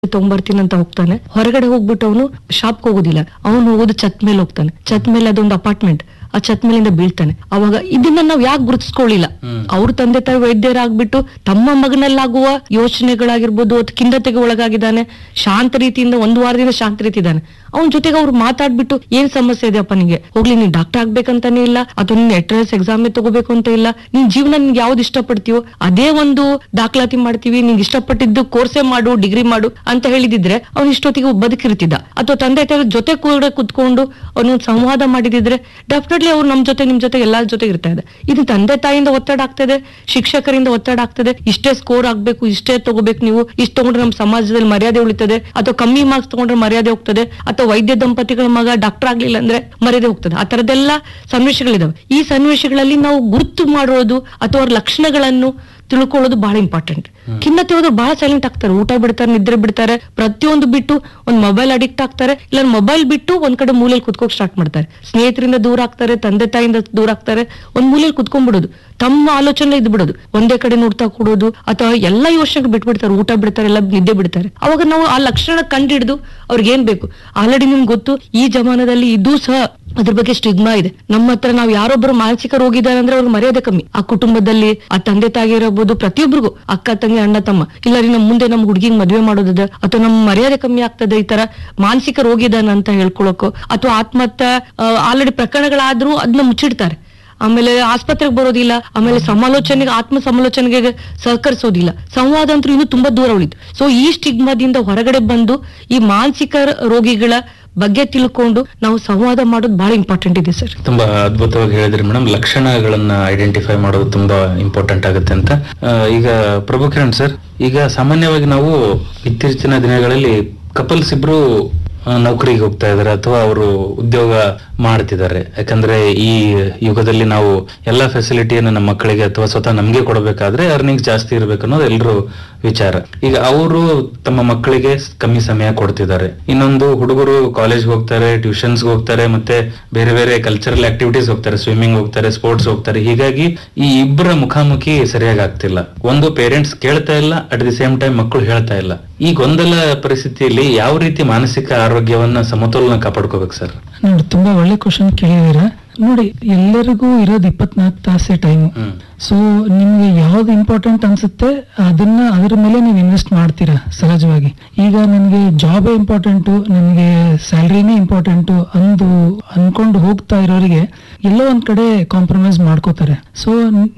ತಗೊಂಬರ್ತೀನಿ ಅಂತ ಹೋಗ್ತಾನೆ ಹೊರಗಡೆ ಹೋಗ್ಬಿಟ್ಟು ಅವನು ಶಾಪ್ಗೆ ಹೋಗೋದಿಲ್ಲ ಅವನು ಹೋಗೋದು ಛತ್ ಮೇಲೆ ಹೋಗ್ತಾನೆ ಛತ್ ಮೇಲೆ ಅದೊಂದು ಅಪಾರ್ಟ್ಮೆಂಟ್ ಆ ಛತ್ ಮೇಲಿಂದ ಬೀಳ್ತಾನೆ ಅವಾಗ ಇದನ್ನ ನಾವು ಯಾಕೆ ಗುರುತಿಸ್ಕೊಳ್ಳಿಲ್ಲ ಅವ್ರ ತಂದೆ ತಾಯಿ ವೈದ್ಯರಾಗ್ಬಿಟ್ಟು ತಮ್ಮ ಮಗನಲ್ಲಾಗುವ ಯೋಚನೆಗಳಾಗಿರ್ಬೋದು ಅಥವಾ ಖಿನ್ನತೆಗೆ ಒಳಗಾಗಿದ್ದಾನೆ ಶಾಂತ ರೀತಿಯಿಂದ ಒಂದು ವಾರದಿಂದ ಶಾಂತ ರೀತಿ ಇದ್ದಾನೆ ಅವನ ಜೊತೆಗೆ ಅವ್ರು ಮಾತಾಡ್ಬಿಟ್ಟು ಏನ್ ಸಮಸ್ಯೆ ಇದೆಯಪ್ಪ ನಿಂಗೆ ಹೋಗ್ಲಿ ನೀನ್ ಡಾಕ್ಟರ್ ಆಗ್ಬೇಕಂತಾನೆ ಇಲ್ಲ ಅಥವಾ ನೀನ್ ಎಟ್ರಸ್ ಎಕ್ಸಾಮ್ ತಗೋಬೇಕು ಅಂತ ಇಲ್ಲ ನಿನ್ ಜೀವನ ನಿನ್ಗೆ ಯಾವ್ದು ಇಷ್ಟಪಡ್ತೀವೋ ಅದೇ ಒಂದು ದಾಖಲಾತಿ ಮಾಡ್ತೀವಿ ನಿಂಗೆ ಇಷ್ಟಪಟ್ಟಿದ್ದು ಕೋರ್ಸೇ ಮಾಡು ಡಿಗ್ರಿ ಮಾಡು ಅಂತ ಹೇಳಿದಿದ್ರೆ ಅವ್ನು ಇಷ್ಟೊತ್ತಿಗೆ ಬದುಕಿರ್ತಿದ್ದ ಅಥವಾ ತಂದೆ ತಾಯಿ ಜೊತೆ ಕೂಡ ಕುತ್ಕೊಂಡು ಅವನು ಸಂವಾದ ಮಾಡಿದಿದ್ರೆ ಡೆಫಿನೆಟ್ಲಿ ಅವ್ರು ನಮ್ ಜೊತೆ ನಿಮ್ ಜೊತೆ ಎಲ್ಲಾರ ಜೊತೆ ಇರ್ತಾ ಇದೆ ಇದು ತಂದೆ ತಾಯಿಯಿಂದ ಒತ್ತಡ ಆಗ್ತದೆ ಶಿಕ್ಷಕರಿಂದ ಒತ್ತಡ ಆಗ್ತದೆ ಇಷ್ಟೇ ಸ್ಕೋರ್ ಆಗ್ಬೇಕು ಇಷ್ಟೇ ತಗೋಬೇಕು ನೀವು ಇಷ್ಟು ತಗೊಂಡ್ರೆ ನಮ್ಮ ಸಮಾಜದಲ್ಲಿ ಮರ್ಯಾದೆ ಉಳಿತದೆ ಅಥವಾ ಕಮ್ಮಿ ಮಾರ್ಕ್ಸ್ ತಗೊಂಡ್ರೆ ಮರ್ಯಾದೆ ಹೋಗ್ತದೆ ಅಥವಾ ವೈದ್ಯ ದಂಪತಿಗಳ ಮಗ ಡಾಕ್ಟರ್ ಆಗ್ಲಿಲ್ಲ ಅಂದ್ರೆ ಮರ್ಯಾದೆ ಹೋಗ್ತದೆ ಆ ತರದೆಲ್ಲ ಸನ್ನಿವೇಶಗಳಿದಾವೆ ಈ ಸನ್ನಿವೇಶಗಳಲ್ಲಿ ನಾವು ಗುರುತು ಮಾಡೋದು ಅಥವಾ ಅವ್ರ ಲಕ್ಷಣಗಳನ್ನು ತಿಳ್ಕೊಳ್ಳೋದು ಬಹಳ ಇಂಪಾರ್ಟೆಂಟ್ ಖಿನ್ನತೆ ಹೋದ್ರೆ ಬಹಳ ಸೈಲೆಂಟ್ ಆಗ್ತಾರೆ ಊಟ ಬಿಡ್ತಾರೆ ನಿದ್ರೆ ಬಿಡ್ತಾರೆ ಪ್ರತಿಯೊಂದು ಬಿಟ್ಟು ಒಂದ್ ಮೊಬೈಲ್ ಅಡಿಕ್ಟ್ ಆಗ್ತಾರೆ ಇಲ್ಲ ಮೊಬೈಲ್ ಬಿಟ್ಟು ಒಂದ್ ಕಡೆ ಮೂಲೆಯಲ್ಲಿ ಕುತ್ಕೋಕ್ ಸ್ಟಾರ್ಟ್ ಮಾಡ್ತಾರೆ ಸ್ನೇಹಿತರಿಂದ ದೂರ ಆಗ್ತಾರೆ ತಂದೆ ತಾಯಿಯಿಂದ ದೂರ ಆಗ್ತಾರೆ ಒಂದ್ ಮೂಲೆಯಲ್ಲಿ ಕುತ್ಕೊಂಡ್ಬಿಡೋದು ತಮ್ಮ ಆಲೋಚನೆ ಇದ್ ಬಿಡೋದು ಒಂದೇ ಕಡೆ ನೋಡ್ತಾ ಕೊಡೋದು ಅಥವಾ ಎಲ್ಲ ಯೋಚನೆಗಳು ಬಿಟ್ಬಿಡ್ತಾರೆ ಊಟ ಬಿಡ್ತಾರೆ ಎಲ್ಲ ನಿದ್ದೆ ಬಿಡ್ತಾರೆ ಅವಾಗ ನಾವು ಆ ಲಕ್ಷಣ ಕಂಡಿಡಿದು ಅವ್ರಿಗೆ ಏನ್ ಬೇಕು ಆಲ್ರೆಡಿ ನಿಮ್ಗೆ ಗೊತ್ತು ಈ ಜಮಾನದಲ್ಲಿ ಇದು ಸಹ ಅದ್ರ ಬಗ್ಗೆ ಸ್ಟಿಗ್ಮಾ ಇದೆ ನಮ್ಮ ಹತ್ರ ನಾವು ಯಾರೊಬ್ರು ಮಾನಸಿಕ ರೋಗಿ ಇದ್ದಾರೆ ಅಂದ್ರೆ ಅವ್ರ ಮರ್ಯಾದೆ ಕಮ್ಮಿ ಆ ಕುಟುಂಬದಲ್ಲಿ ಆ ತಂದೆ ತಾಯಿ ಇರಬಹುದು ಪ್ರತಿಯೊಬ್ಬರಿಗೂ ಅಕ್ಕ ತಂಗಿ ಅಣ್ಣ ತಮ್ಮ ಇಲ್ಲ ರೀ ನಮ್ ಮುಂದೆ ನಮ್ ಹುಡುಗಿಗೆ ಮದ್ವೆ ಮಾಡೋದಿದೆ ಅಥವಾ ನಮ್ ಮರ್ಯಾದೆ ಕಮ್ಮಿ ಆಗ್ತದೆ ಈ ತರ ಮಾನಸಿಕ ರೋಗಿ ಇದಾನ ಅಂತ ಹೇಳ್ಕೊಳಕ್ಕೋ ಅಥವಾ ಆತ್ಮಹತ್ಯೆ ಆಲ್ರೆಡಿ ಪ್ರಕರಣಗಳಾದ್ರೂ ಅದನ್ನ ಮುಚ್ಚಿಡ್ತಾರೆ ಆಮೇಲೆ ಆಸ್ಪತ್ರೆಗೆ ಬರೋದಿಲ್ಲ ಆಮೇಲೆ ಸಮಾಲೋಚನೆಗೆ ಆತ್ಮ ಸಮಾಲೋಚನೆಗೆ ಸಹಕರಿಸೋದಿಲ್ಲ ಸಂವಾದ ಅಂತೂ ಇನ್ನೂ ತುಂಬಾ ದೂರ ಉಳಿತು ಸೊ ಈ ಸ್ಟಿಗ್ಮಾದಿಂದ ಹೊರಗಡೆ ಬಂದು ಈ ಮಾನಸಿಕ ರೋಗಿಗಳ ಬಗ್ಗೆ ತಿಳ್ಕೊಂಡು ನಾವು ಸಂವಾದ ಮಾಡೋದು ಬಹಳ ಇಂಪಾರ್ಟೆಂಟ್ ಇದೆ ಸರ್ ತುಂಬಾ ಅದ್ಭುತವಾಗಿ ಹೇಳಿದ್ರಿ ಮೇಡಮ್ ಲಕ್ಷಣಗಳನ್ನ ಐಡೆಂಟಿಫೈ ಮಾಡೋದು ತುಂಬಾ ಇಂಪಾರ್ಟೆಂಟ್ ಆಗುತ್ತೆ ಅಂತ ಆ, ಈಗ ಪ್ರಭು ಕಿರಣ್ ಸರ್ ಈಗ ಸಾಮಾನ್ಯವಾಗಿ ನಾವು ಇತ್ತೀಚಿನ ದಿನಗಳಲ್ಲಿ ಕಪಲ್ಸ್ ಇಬ್ರು ಆ, ನೌಕರಿಗೆ ಹೋಗ್ತಾ ಇದಾರೆ ಅಥವಾ ಅವರು ಉದ್ಯೋಗ ಮಾಡ್ತಿದ್ದಾರೆ ಯಾಕಂದ್ರೆ ಈ ಯುಗದಲ್ಲಿ ನಾವು ಎಲ್ಲಾ ಫೆಸಿಲಿಟಿಯನ್ನು ನಮ್ಮ ಮಕ್ಕಳಿಗೆ ಅಥವಾ ಸ್ವತಃ ನಮ್ಗೆ ಕೊಡಬೇಕಾದ್ರೆ ಅರ್ನಿಂಗ್ಸ್ ಜಾಸ್ತಿ ಇರ್ಬೇಕು ಅನ್ನೋದು ಎಲ್ಲರೂ ವಿಚಾರ ಈಗ ಅವರು ತಮ್ಮ ಮಕ್ಕಳಿಗೆ ಕಮ್ಮಿ ಸಮಯ ಕೊಡ್ತಿದ್ದಾರೆ ಇನ್ನೊಂದು ಹುಡುಗರು ಕಾಲೇಜ್ ಹೋಗ್ತಾರೆ ಟ್ಯೂಷನ್ಸ್ ಹೋಗ್ತಾರೆ ಮತ್ತೆ ಬೇರೆ ಬೇರೆ ಕಲ್ಚರಲ್ ಆಕ್ಟಿವಿಟೀಸ್ ಹೋಗ್ತಾರೆ ಸ್ವಿಮ್ಮಿಂಗ್ ಹೋಗ್ತಾರೆ ಸ್ಪೋರ್ಟ್ಸ್ ಹೋಗ್ತಾರೆ ಹೀಗಾಗಿ ಈ ಇಬ್ಬರ ಮುಖಾಮುಖಿ ಸರಿಯಾಗಿ ಆಗ್ತಿಲ್ಲ ಒಂದು ಪೇರೆಂಟ್ಸ್ ಕೇಳ್ತಾ ಇಲ್ಲ ಅಟ್ ದಿ ಸೇಮ್ ಟೈಮ್ ಮಕ್ಕಳು ಹೇಳ್ತಾ ಇಲ್ಲ ಈ ಗೊಂದಲ ಪರಿಸ್ಥಿತಿಯಲ್ಲಿ ಯಾವ ರೀತಿ ಮಾನಸಿಕ ಆರೋಗ್ಯವನ್ನ ಸಮತೋಲನ ಕಾಪಾಡ್ಕೋಬೇಕು ಸರ್ ನೋಡಿ ತುಂಬಾ ಒಳ್ಳೆ ಕ್ವಶನ್ ಕೇಳಿದೀರ ನೋಡಿ ಎಲ್ಲರಿಗೂ ಇರೋದು ಇಪ್ಪತ್ನಾಲ್ಕು ತಾಸೆ ಟೈಮ್ ಹ್ಮ್ ಸೊ ನಿಮ್ಗೆ ಯಾವ್ದು ಇಂಪಾರ್ಟೆಂಟ್ ಅನ್ಸುತ್ತೆ ಅದನ್ನ ಅದ್ರ ಮೇಲೆ ನೀವು ಇನ್ವೆಸ್ಟ್ ಮಾಡ್ತೀರಾ ಸಹಜವಾಗಿ ಈಗ ನನಗೆ ಜಾಬೇ ಇಂಪಾರ್ಟೆಂಟು ನನಗೆ ಸ್ಯಾಲ್ರಿನೇ ಇಂಪಾರ್ಟೆಂಟು ಅಂದು ಅನ್ಕೊಂಡು ಹೋಗ್ತಾ ಇರೋರಿಗೆ ಎಲ್ಲೋ ಒಂದ್ ಕಡೆ ಕಾಂಪ್ರಮೈಸ್ ಮಾಡ್ಕೋತಾರೆ ಸೊ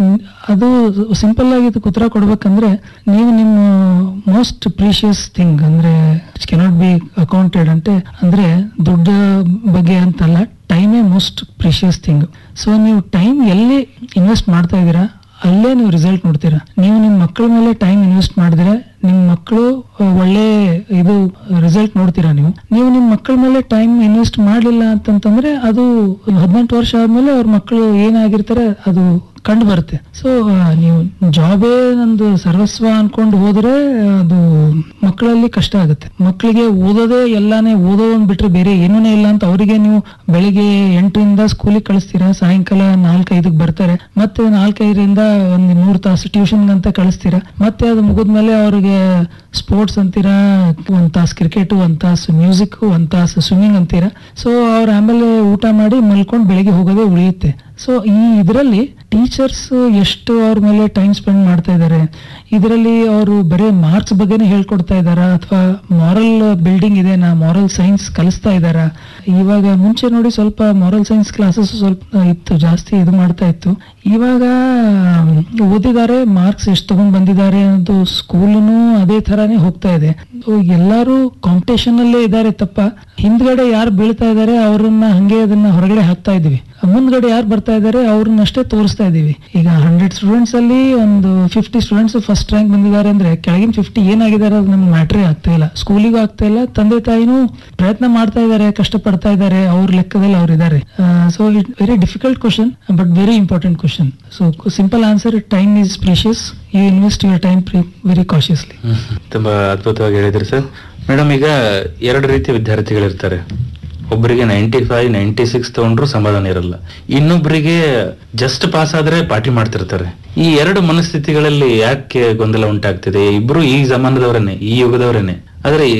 ಅದು ಸಿಂಪಲ್ ಆಗಿ ಇದಕ್ಕೆ ಉತ್ತರ ಕೊಡ್ಬೇಕಂದ್ರೆ ನೀವು ನಿಮ್ಮ ಮೋಸ್ಟ್ ಪ್ರೀಶಿಯಸ್ ಥಿಂಗ್ ಅಂದ್ರೆ ಕೆನಾಟ್ ಬಿ ಅಕೌಂಟೆಡ್ ಅಂತೆ ಅಂದ್ರೆ ದುಡ್ಡ ಬಗ್ಗೆ ಅಂತಲ್ಲ ಟೈಮೇ ಮೋಸ್ಟ್ ಪ್ರೀಶಿಯಸ್ ಥಿಂಗ್ ಸೊ ನೀವು ಟೈಮ್ ಎಲ್ಲಿ ಇನ್ವೆಸ್ಟ್ ಮಾಡ್ತಾ ಇದ್ದೀರಾ ಅಲ್ಲೇ ನೀವು ರಿಸಲ್ಟ್ ನೋಡ್ತೀರಾ ನೀವು ನಿಮ್ಮ ಮಕ್ಕಳ ಮೇಲೆ ಟೈಮ್ ಇನ್ವೆಸ್ಟ್ ಮಾಡಿದ್ರೆ ನಿಮ್ಮ ಮಕ್ಕಳು ಒಳ್ಳೆ ಇದು ರಿಸಲ್ಟ್ ನೋಡ್ತೀರಾ ನೀವು ನೀವು ನಿಮ್ಮ ಮಕ್ಕಳ ಮೇಲೆ ಟೈಮ್ ಇನ್ವೆಸ್ಟ್ ಮಾಡಲಿಲ್ಲ ಅಂತಂತಂದ್ರೆ ಅದು ಹದಿನೆಂಟು ವರ್ಷ ಆದ್ಮೇಲೆ ಅವ್ರ ಮಕ್ಕಳು ಏನಾಗಿರ್ತಾರೆ ಅದು ಕಂಡು ಬರುತ್ತೆ ಸೊ ನೀವು ಜಾಬೇ ನಂದು ಸರ್ವಸ್ವ ಅನ್ಕೊಂಡು ಹೋದ್ರೆ ಅದು ಮಕ್ಕಳಲ್ಲಿ ಕಷ್ಟ ಆಗುತ್ತೆ ಮಕ್ಕಳಿಗೆ ಓದೋದೇ ಎಲ್ಲಾನೇ ಓದೋದೊಂದು ಬಿಟ್ರೆ ಬೇರೆ ಏನೂ ಇಲ್ಲ ಅಂತ ಅವರಿಗೆ ನೀವು ಬೆಳಿಗ್ಗೆ ಎಂಟರಿಂದ ಸ್ಕೂಲಿಗೆ ಕಳಿಸ್ತೀರಾ ಸಾಯಂಕಾಲ ನಾಲ್ಕೈದಕ್ಕೆ ಬರ್ತಾರೆ ಮತ್ತೆ ನಾಲ್ಕೈದರಿಂದ ಒಂದ್ ಮೂರು ತಾಸು ಟ್ಯೂಷನ್ ಅಂತ ಕಳಿಸ್ತೀರಾ ಮತ್ತೆ ಅದು ಮುಗಿದ್ಮೇಲೆ ಅವ್ರಿಗೆ ಸ್ಪೋರ್ಟ್ಸ್ ಅಂತೀರಾ ಒಂದ್ ತಾಸು ಕ್ರಿಕೆಟ್ ಒಂದ್ ತಾಸು ಮ್ಯೂಸಿಕ್ ಒಂದ್ ತಾಸು ಸ್ವಿಮ್ಮಿಂಗ್ ಅಂತೀರಾ ಸೊ ಅವ್ರ ಆಮೇಲೆ ಊಟ ಮಾಡಿ ಮಲ್ಕೊಂಡು ಬೆಳಿಗ್ಗೆ ಹೋಗೋದೇ ಉಳಿಯುತ್ತೆ ಸೊ ಈ ಇದರಲ್ಲಿ ಟೀಚರ್ಸ್ ಎಷ್ಟು ಅವ್ರ ಮೇಲೆ ಟೈಮ್ ಸ್ಪೆಂಡ್ ಮಾಡ್ತಾ ಇದ್ದಾರೆ ಇದರಲ್ಲಿ ಅವರು ಬರೀ ಮಾರ್ಕ್ಸ್ ಬಗ್ಗೆನೇ ಹೇಳ್ಕೊಡ್ತಾ ಇದ್ದಾರಾ ಅಥವಾ ಮಾರಲ್ ಬಿಲ್ಡಿಂಗ್ ಇದೆ ನಾ ಮಾರಲ್ ಸೈನ್ಸ್ ಕಲಿಸ್ತಾ ಇದ್ದಾರಾ ಇವಾಗ ಮುಂಚೆ ನೋಡಿ ಸ್ವಲ್ಪ ಮಾರಲ್ ಸೈನ್ಸ್ ಕ್ಲಾಸಸ್ ಸ್ವಲ್ಪ ಇತ್ತು ಜಾಸ್ತಿ ಇದು ಮಾಡ್ತಾ ಇತ್ತು ಇವಾಗ ಆಮ್, ಓದಿದ್ದಾರೆ ಮಾರ್ಕ್ಸ್ ಎಷ್ಟು ತಗೊಂಡ್ ಬಂದಿದ್ದಾರೆ ಅನ್ನೋದು ಸ್ಕೂಲ್ನು ಅದೇ ತರಾನೇ ಹೋಗ್ತಾ ಇದೆ So, ಎಲ್ಲಾರು ಕಾಂಪಿಟೇಷನ್ ಅಲ್ಲೇ ಇದ್ದಾರೆ ತಪ್ಪ ಹಿಂದ್ಗಡೆ ಯಾರು ಬೀಳ್ತಾ ಇದ್ದಾರೆ ಅವ್ರನ್ನ ಹಂಗೆ ಅದನ್ನ ಹೊರಗಡೆ ಹಾಕ್ತಾ ಇದೀವಿ ಮುಂದ್ಗಡೆ ಯಾರು ಬರ್ತಾ ಇದ್ದಾರೆ ಅವ್ರನ್ನಷ್ಟೇ ತೋರಿಸ್ತಾ ಇದೀವಿ ಈಗ ಹಂಡ್ರೆಡ್ ಸ್ಟೂಡೆಂಟ್ಸ್ ಅಲ್ಲಿ ಒಂದು ಫಿಫ್ಟಿ ಸ್ಟೂಡೆಂಟ್ಸ್ ಫಸ್ಟ್ ರ್ಯಾಂಕ್ ಬಂದಿದ್ದಾರೆ ಅಂದ್ರೆ ಕೆಳಗಿನ ಫಿಫ್ಟಿ ಏನಾಗಿದ್ದಾರೆ ಅದು ನಮ್ಗೆ ಮ್ಯಾಟ್ರೇ ಆಗ್ತಾ ಇಲ್ಲ ಸ್ಕೂಲಿಗೂ ಆಗ್ತಾ ಇಲ್ಲ ತಂದೆ ತಾಯಿನೂ ಪ್ರಯತ್ನ ಮಾಡ್ತಾ ಇದ್ದಾರೆ ಕಷ್ಟಪಡ್ತಾ ಇದ್ದಾರೆ ಅವ್ರ ಲೆಕ್ಕದಲ್ಲಿ ಅವ್ರು ಇದ್ದಾರೆ so it very difficult question but very important question so simple answer time is precious you invest your time very cautiously ತುಂಬಾ ಅದ್ಭುತವಾಗಿ ಹೇಳಿದ್ರಿ ಸರ್ ಮೇಡಮ್ ಈಗ ಎರಡು ರೀತಿಯ ವಿದ್ಯಾರ್ಥಿಗಳಿರ್ತಾರೆ ಒಬ್ಬರಿಗೆ ನೈಂಟಿ ಫೈವ್ ನೈಂಟಿ ಸಿಕ್ಸ್ ತಗೊಂಡ್ರು ಸಮಾಧಾನ ಇರಲ್ಲ ಇನ್ನೊಬ್ಬರಿಗೆ ಜಸ್ಟ್ ಪಾಸ್ ಆದ್ರೆ ಪಾರ್ಟಿ ಮಾಡ್ತಿರ್ತಾರೆ ಈ ಎರಡು ಮನಸ್ಥಿತಿಗಳಲ್ಲಿ ಯಾಕೆ ಗೊಂದಲ ಉಂಟಾಗ್ತಿದೆ ಇಬ್ರು ಈ ಜಮಾನದವರೇನೆ ಈ ಯುಗದವರೇನೆ ಆದ್ರೆ